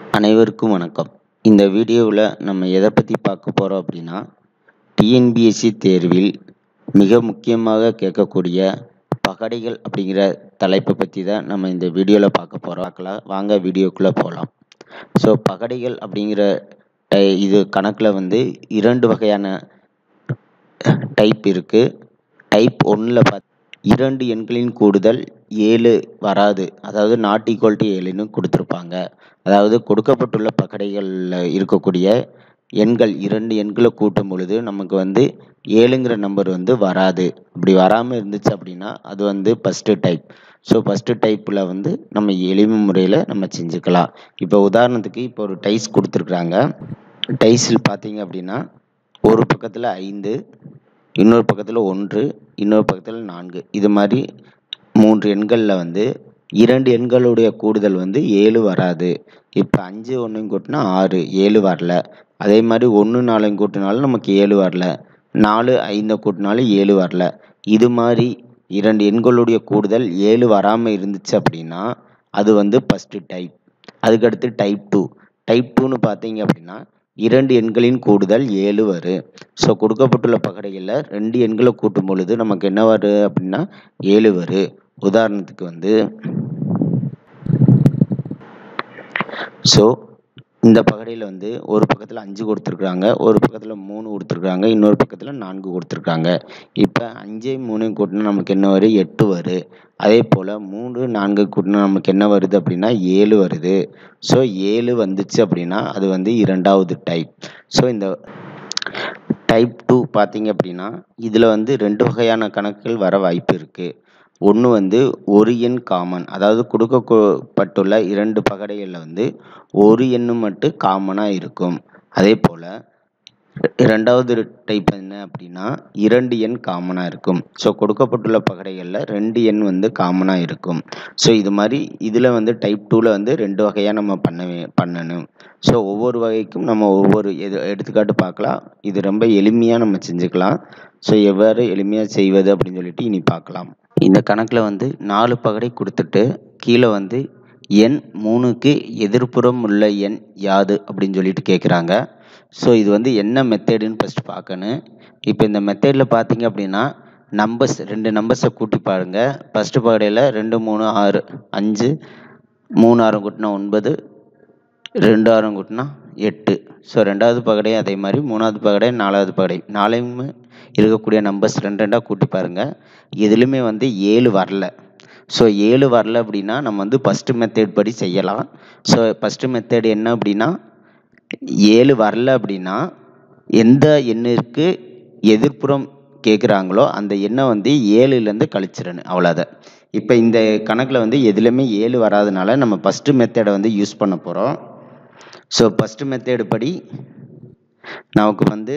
அனைவருக்கும் வணக்கம் இந்த வீடியோவில் நம்ம எதை பற்றி பார்க்க போகிறோம் அப்படின்னா டிஎன்பிஎஸ்சி தேர்வில் மிக முக்கியமாக கேட்கக்கூடிய பகடைகள் அப்படிங்கிற தலைப்பை பற்றி தான் நம்ம இந்த வீடியோவில் பார்க்க போகிறோம் பார்க்கலாம் வாங்க வீடியோக்குள்ளே போகலாம் ஸோ பகடைகள் அப்படிங்கிற டை இது கணக்கில் வந்து இரண்டு வகையான டைப் இருக்குது டைப் ஒன்றில் பார்த்து இரண்டு எண்களின் கூடுதல் ஏழு வராது அதாவது நாட் ஈக்குவல் டு ஏழுன்னு கொடுத்துருப்பாங்க அதாவது கொடுக்கப்பட்டுள்ள பகடைகளில் இருக்கக்கூடிய எண்கள் இரண்டு எண்களை கூட்டும் பொழுது நமக்கு வந்து ஏழுங்கிற நம்பர் வந்து வராது அப்படி வராமல் இருந்துச்சு அப்படின்னா அது வந்து ஃபஸ்ட்டு டைப் ஸோ ஃபஸ்ட்டு டைப்பில் வந்து நம்ம எளிமை முறையில் நம்ம செஞ்சுக்கலாம் இப்போ உதாரணத்துக்கு இப்போ ஒரு டைஸ் கொடுத்துருக்குறாங்க டைஸில் பார்த்தீங்க அப்படின்னா ஒரு பக்கத்தில் ஐந்து இன்னொரு பக்கத்தில் ஒன்று இன்னொரு பக்கத்தில் நான்கு இது மாதிரி மூன்று எண்களில் வந்து இரண்டு எண்களுடைய கூடுதல் வந்து ஏழு வராது இப்போ அஞ்சு ஒன்றையும் கூட்டினா ஆறு ஏழு வரல அதே மாதிரி ஒன்று நாலையும் கூட்டினாலும் நமக்கு ஏழு வரல நாலு ஐந்தை கூட்டினாலும் ஏழு வரல இது மாதிரி இரண்டு எண்களுடைய கூடுதல் ஏழு வராமல் இருந்துச்சு அப்படின்னா அது வந்து ஃபஸ்ட்டு டைப் அதுக்கடுத்து டைப் டூ டைப் டூன்னு பார்த்தீங்க அப்படின்னா இரண்டு எண்களின் கூடுதல் ஏழு வரும் ஸோ கொடுக்கப்பட்டுள்ள பகடைகளில் ரெண்டு எண்களை கூட்டும் பொழுது நமக்கு என்ன வரும் அப்படின்னா ஏழு வரும் உதாரணத்துக்கு வந்து ஸோ இந்த பகடையில் வந்து ஒரு பக்கத்தில் அஞ்சு கொடுத்துருக்குறாங்க ஒரு பக்கத்தில் மூணு கொடுத்துருக்குறாங்க இன்னொரு பக்கத்தில் நான்கு கொடுத்துருக்காங்க இப்போ அஞ்சு மூணையும் கூட்டினா நமக்கு என்ன வரும் எட்டு வரும் அதே போல் மூணு நான்கு கூட்டினா நமக்கு என்ன வருது அப்படின்னா ஏழு வருது ஸோ ஏழு வந்துச்சு அப்படின்னா அது வந்து இரண்டாவது டைப் ஸோ இந்த டைப் டூ பார்த்தீங்க அப்படின்னா இதில் வந்து ரெண்டு வகையான கணக்குகள் வர வாய்ப்பு இருக்குது ஒன்று வந்து ஒரு எண் காமன் அதாவது கொடுக்கப்பட்டுள்ள இரண்டு பகடைகளில் வந்து ஒரு எண்ணு மட்டும் காமனாக இருக்கும் அதே போல் ரெண்டாவது டைப் என்ன அப்படின்னா இரண்டு எண் காமனாக இருக்கும் ஸோ கொடுக்கப்பட்டுள்ள பகடைகளில் ரெண்டு எண் வந்து காமனாக இருக்கும் ஸோ இது மாதிரி இதில் வந்து டைப் டூவில் வந்து ரெண்டு வகையாக நம்ம பண்ண பண்ணணும் ஸோ ஒவ்வொரு வகைக்கும் நம்ம ஒவ்வொரு எது எடுத்துக்காட்டு பார்க்கலாம் இது ரொம்ப எளிமையாக நம்ம செஞ்சுக்கலாம் ஸோ எவ்வாறு எளிமையாக செய்வது அப்படின்னு சொல்லிட்டு இனி பார்க்கலாம் இந்த கணக்கில் வந்து நாலு பகடை கொடுத்துட்டு கீழே வந்து எண் மூணுக்கு எதிர்ப்புறம் உள்ள எண் யாது அப்படின்னு சொல்லிட்டு கேட்குறாங்க ஸோ இது வந்து என்ன மெத்தேடுன்னு ஃபஸ்ட்டு பார்க்கணும் இப்போ இந்த மெத்தேடில் பார்த்தீங்க அப்படின்னா நம்பர்ஸ் ரெண்டு நம்பர்ஸை கூட்டி பாருங்கள் ஃபஸ்ட்டு பகடையில் ரெண்டு மூணு ஆறு அஞ்சு மூணு ஆரம் கூட்டினா ஒன்பது ரெண்டு ஆரம் கூட்டினா எட்டு ஸோ ரெண்டாவது பகடை அதே மாதிரி மூணாவது பகடை நாலாவது பகடை நாளையுமே இருக்கக்கூடிய நம்பர்ஸ் ரெண்டு ரெண்டாக கூட்டி பாருங்கள் எதுலேயுமே வந்து ஏழு வரல ஸோ ஏழு வரல அப்படின்னா நம்ம வந்து ஃபஸ்ட்டு மெத்தேட் படி செய்யலாம் ஸோ ஃபஸ்ட்டு மெத்தேட் என்ன அப்படின்னா ஏழு வரல அப்படின்னா எந்த எண்ணிற்கு எதிர்ப்புறம் கேட்குறாங்களோ அந்த எண்ணை வந்து ஏழுலேருந்து கழிச்சிடணும் அவ்வளோதான் இப்போ இந்த கணக்கில் வந்து எதுலேயுமே ஏழு வராதனால நம்ம ஃபஸ்ட்டு மெத்தேடை வந்து யூஸ் பண்ண போகிறோம் ஸோ ஃபஸ்ட்டு மெத்தேடு படி நமக்கு வந்து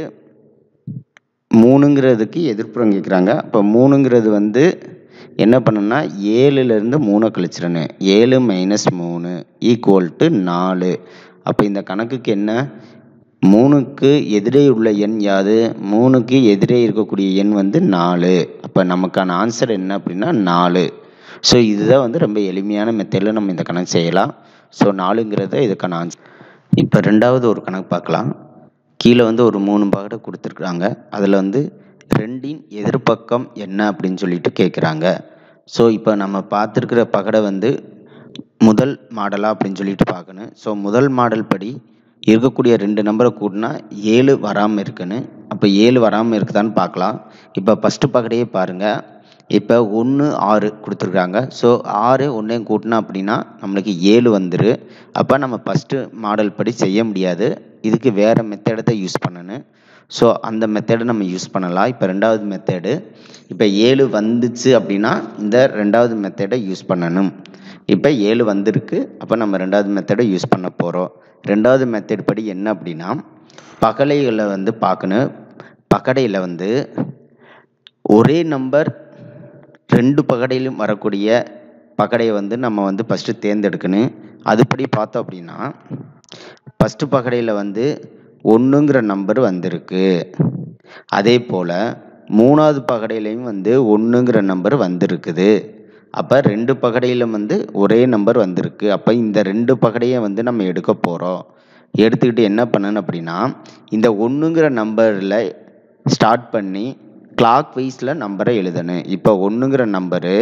மூணுங்கிறதுக்கு எதிர்ப்புறம் கேட்குறாங்க அப்போ மூணுங்கிறது வந்து என்ன பண்ணணும்னா ஏழுலேருந்து மூணை கழிச்சிடணும் ஏழு மைனஸ் மூணு ஈக்குவல் டு நாலு அப்போ இந்த கணக்குக்கு என்ன மூணுக்கு எதிரே உள்ள எண் யாது மூணுக்கு எதிரே இருக்கக்கூடிய எண் வந்து நாலு அப்போ நமக்கான ஆன்சர் என்ன அப்படின்னா நாலு ஸோ இதுதான் வந்து ரொம்ப எளிமையான மெத்தடில் நம்ம இந்த கணக்கு செய்யலாம் ஸோ நாலுங்கிறத இதுக்கான ஆன்சர் இப்போ ரெண்டாவது ஒரு கணக்கு பார்க்கலாம் கீழே வந்து ஒரு மூணு பகடை கொடுத்துருக்குறாங்க அதில் வந்து ரெண்டின் எதிர்பக்கம் என்ன அப்படின்னு சொல்லிட்டு கேட்குறாங்க ஸோ இப்போ நம்ம பார்த்துருக்கிற பகடை வந்து முதல் மாடலாக அப்படின்னு சொல்லிட்டு பார்க்கணும் ஸோ முதல் மாடல் படி இருக்கக்கூடிய ரெண்டு நம்பரை கூட்டினா ஏழு வராமல் இருக்குன்னு அப்போ ஏழு வராமல் இருக்குதான்னு பார்க்கலாம் இப்போ ஃபஸ்ட்டு பகடையே பாருங்கள் இப்போ ஒன்று ஆறு கொடுத்துருக்காங்க ஸோ ஆறு ஒன்றையும் கூட்டினா அப்படின்னா நம்மளுக்கு ஏழு வந்துரு அப்போ நம்ம ஃபஸ்ட்டு மாடல் படி செய்ய முடியாது இதுக்கு வேறு மெத்தடை தான் யூஸ் பண்ணணும் ஸோ அந்த மெத்தடை நம்ம யூஸ் பண்ணலாம் இப்போ ரெண்டாவது மெத்தடு இப்போ ஏழு வந்துச்சு அப்படின்னா இந்த ரெண்டாவது மெத்தடை யூஸ் பண்ணணும் இப்போ ஏழு வந்திருக்கு அப்போ நம்ம ரெண்டாவது மெத்தடை யூஸ் பண்ண போகிறோம் ரெண்டாவது மெத்தட் படி என்ன அப்படின்னா பகலைகளை வந்து பார்க்கணும் பகடையில் வந்து ஒரே நம்பர் ரெண்டு பகடையிலும் வரக்கூடிய பகடையை வந்து நம்ம வந்து ஃபஸ்ட்டு தேர்ந்தெடுக்கணும் அதுபடி பார்த்தோம் அப்படின்னா ஃபஸ்ட்டு பகடையில் வந்து ஒன்றுங்கிற நம்பர் வந்திருக்கு அதே போல் மூணாவது பகடையிலையும் வந்து ஒன்றுங்கிற நம்பர் வந்திருக்குது அப்போ ரெண்டு பகடையில் வந்து ஒரே நம்பர் வந்திருக்கு அப்போ இந்த ரெண்டு பகடையை வந்து நம்ம எடுக்க போகிறோம் எடுத்துக்கிட்டு என்ன பண்ணணும் அப்படின்னா இந்த ஒன்றுங்கிற நம்பரில் ஸ்டார்ட் பண்ணி கிளாக் வைஸில் நம்பரை எழுதணும் இப்போ ஒன்றுங்கிற நம்பரு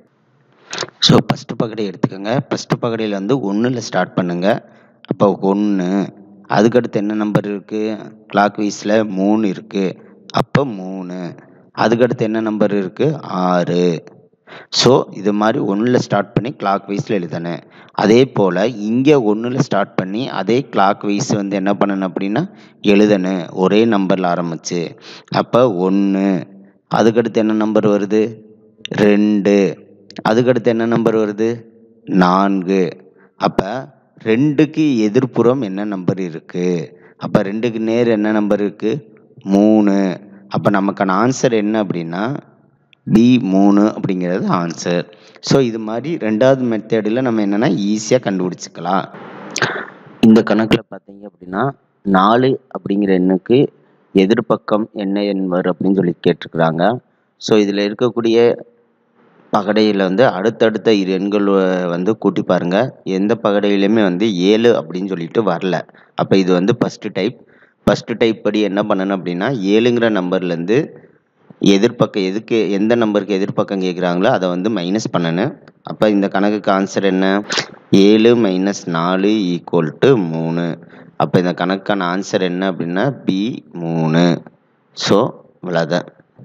ஸோ ஃபஸ்ட்டு பகடை எடுத்துக்கோங்க ஃபஸ்ட்டு பகடையில் வந்து ஒன்றில் ஸ்டார்ட் பண்ணுங்கள் அப்போ ஒன்று அதுக்கடுத்து என்ன நம்பர் இருக்குது கிளாக் வைஸில் மூணு இருக்குது அப்போ மூணு அதுக்கடுத்து என்ன நம்பர் இருக்குது ஆறு ஸோ இது மாதிரி ஒன்றில் ஸ்டார்ட் பண்ணி கிளாக் வைஸில் எழுதணும் அதே போல் இங்கே ஒன்றில் ஸ்டார்ட் பண்ணி அதே கிளாக் வைஸ் வந்து என்ன பண்ணணும் அப்படின்னா எழுதணும் ஒரே நம்பரில் ஆரம்பிச்சு அப்போ ஒன்று அதுக்கடுத்து என்ன நம்பர் வருது ரெண்டு அதுக்கடுத்து என்ன நம்பர் வருது நான்கு அப்போ ரெண்டுக்கு எதிர்ப்புறம் என்ன நம்பர் இருக்குது அப்போ ரெண்டுக்கு நேர் என்ன நம்பர் இருக்குது மூணு அப்போ நமக்கான ஆன்சர் என்ன அப்படின்னா பி மூணு அப்படிங்கிறது ஆன்சர் ஸோ இது மாதிரி ரெண்டாவது மெத்தடில் நம்ம என்னென்னா ஈஸியாக கண்டுபிடிச்சிக்கலாம் இந்த கணக்கில் பார்த்தீங்க அப்படின்னா நாலு அப்படிங்கிற எண்ணுக்கு எதிர்பக்கம் என்ன எண் வரும் அப்படின்னு சொல்லி கேட்டிருக்கிறாங்க ஸோ இதில் இருக்கக்கூடிய பகடையில் வந்து அடுத்தடுத்த இரு எண்கள் வந்து கூட்டி பாருங்கள் எந்த பகடையிலையுமே வந்து ஏழு அப்படின்னு சொல்லிட்டு வரல அப்போ இது வந்து ஃபஸ்ட்டு டைப் ஃபஸ்ட்டு டைப் படி என்ன பண்ணணும் அப்படின்னா ஏழுங்கிற நம்பர்லேருந்து எதிர்பக்கம் எதுக்கு எந்த நம்பருக்கு எதிர்பக்கம் கேட்குறாங்களோ அதை வந்து மைனஸ் பண்ணணும் அப்போ இந்த கணக்குக்கு ஆன்சர் என்ன ஏழு மைனஸ் நாலு ஈக்குவல் டு மூணு அப்போ இந்த கணக்கான ஆன்சர் என்ன அப்படின்னா பி மூணு ஸோ இவ்வளோதான்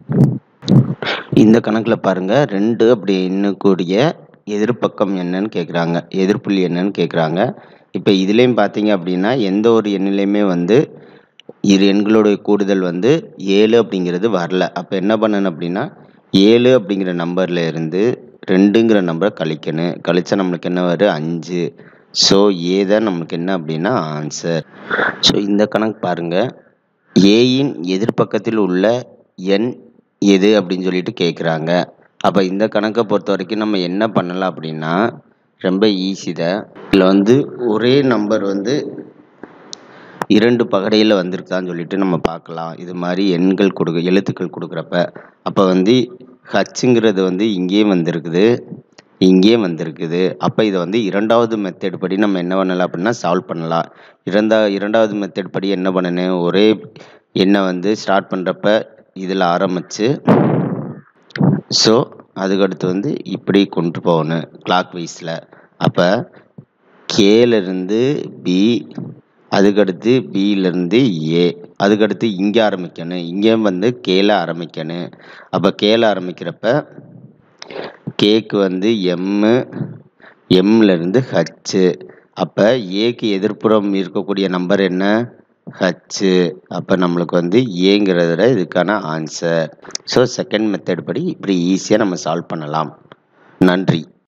இந்த கணக்கில் பாருங்கள் ரெண்டு அப்படி எண்ணக்கூடிய எதிர்பக்கம் என்னன்னு கேட்குறாங்க எதிர்ப்புள்ளி என்னன்னு கேட்குறாங்க இப்போ இதுலேயும் பார்த்தீங்க அப்படின்னா எந்த ஒரு எண்ணிலையுமே வந்து இரு எண்களுடைய கூடுதல் வந்து ஏழு அப்படிங்கிறது வரல அப்போ என்ன பண்ணணும் அப்படின்னா ஏழு அப்படிங்கிற நம்பரில் இருந்து ரெண்டுங்கிற நம்பரை கழிக்கணும் கழிச்சா நம்மளுக்கு என்ன வரும் அஞ்சு ஸோ ஏ தான் நம்மளுக்கு என்ன அப்படின்னா ஆன்சர் ஸோ இந்த கணக்கு பாருங்கள் ஏயின் எதிர்பக்கத்தில் உள்ள எண் எது அப்படின்னு சொல்லிட்டு கேட்குறாங்க அப்போ இந்த கணக்கை பொறுத்த வரைக்கும் நம்ம என்ன பண்ணலாம் அப்படின்னா ரொம்ப ஈஸி தான் இதில் வந்து ஒரே நம்பர் வந்து இரண்டு பகடையில் வந்திருக்கான்னு சொல்லிட்டு நம்ம பார்க்கலாம் இது மாதிரி எண்கள் கொடுக்க எழுத்துக்கள் கொடுக்குறப்ப அப்போ வந்து ஹச்சுங்கிறது வந்து இங்கேயும் வந்திருக்குது இங்கேயும் வந்திருக்குது அப்போ இதை வந்து இரண்டாவது மெத்தட் படி நம்ம என்ன பண்ணலாம் அப்படின்னா சால்வ் பண்ணலாம் இரண்டா இரண்டாவது மெத்தட் படி என்ன பண்ணணும் ஒரே எண்ணை வந்து ஸ்டார்ட் பண்ணுறப்ப இதில் ஆரம்பித்து ஸோ அதுக்கடுத்து வந்து இப்படி கொண்டு போகணும் கிளாக் வைஸில் அப்போ கேலேருந்து பி அதுக்கடுத்து பியிலேருந்து ஏ அதுக்கடுத்து இங்கே ஆரம்பிக்கணும் இங்கே வந்து கேல ஆரம்பிக்கணும் அப்போ கேல ஆரம்பிக்கிறப்ப கேக்கு வந்து எம்மு எம்லேருந்து ஹச்சு அப்போ ஏக்கு எதிர்ப்புறம் இருக்கக்கூடிய நம்பர் என்ன ஹச்சு அப்போ நம்மளுக்கு வந்து ஏங்கிறதுல இதுக்கான ஆன்சர் ஸோ செகண்ட் மெத்தட் படி இப்படி ஈஸியாக நம்ம சால்வ் பண்ணலாம் நன்றி